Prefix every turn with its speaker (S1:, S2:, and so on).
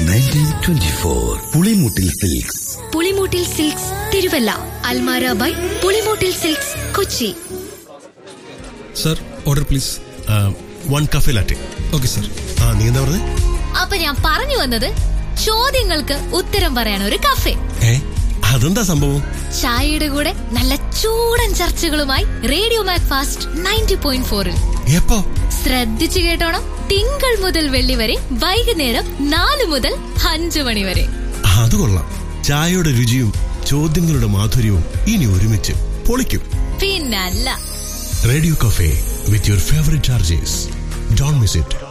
S1: nineteen twenty four Pulimoottil silks
S2: Pulimoottil silks Thiruvalla Almara by Pulimoottil silks Kochi
S3: sir order please
S4: one cafe latte
S3: okay sir
S4: ആ നീ എന്താ പറഞ്ഞേ
S5: അപ്പൊ ഞാൻ പറഞ്ഞു വന്നത് ചോദ്യങ്ങൾക്ക് ഉത്തരം പറയാൻ ഒരു കഫേ
S4: ഏ അതെന്താ സംഭവം
S5: ചായയുടെ കൂടെ നല്ല ചൂടൻ ചർച്ചകളുമായി radio Macfast ninety point ഫോറിൽ
S4: എപ്പോ
S5: ശ്രദ്ധിച്ചു കേട്ടോണം തിങ്കൾ മുതൽ വെള്ളി വരെ വൈകുന്നേരം നാല് മുതൽ അഞ്ചു മണി വരെ
S4: അത് കൊള്ളാം ചായയുടെ രുചിയും ചോദ്യങ്ങളുടെ മാധുര്യവും ഇനി ഒരുമിച്ച് പൊളിക്കും
S5: പിന്നല്ല
S4: radio cafe with your favourite chargers don't miss it